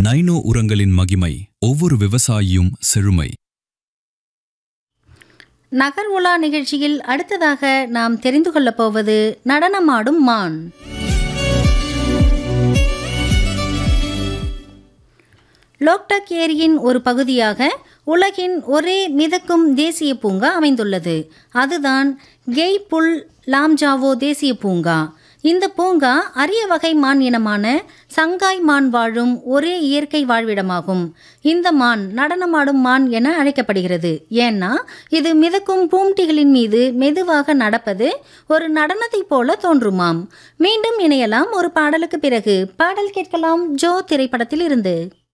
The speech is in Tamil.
நைனோ உரங்களின் மகிமை ஒவ்வொரு விவசாயியும் செழுமை நகர் உலா நிகழ்ச்சியில் அடுத்ததாக நாம் தெரிந்து கொள்ளப் போவது நடனமாடும் மான் லோக்டக் ஏரியின் ஒரு பகுதியாக உலகின் ஒரே மிதக்கும் தேசிய பூங்கா அமைந்துள்ளது அதுதான் கெய் புல் லாம்ஜாவோ தேசிய பூங்கா இந்த பூங்கா அரிய வகை மான் இனமான சங்காய் மான் வாழும் ஒரே இயற்கை வாழ்விடமாகும் இந்த மான் நடனமாடும் மான் என அழைக்கப்படுகிறது ஏன்னா இது மிதக்கும் பூம்டிகளின் மீது மெதுவாக நடப்பது ஒரு நடனத்தைப் போல தோன்றுமாம் மீண்டும் இணையலாம் ஒரு பாடலுக்கு பிறகு பாடல் கேட்கலாம் ஜோ திரைப்படத்தில் இருந்து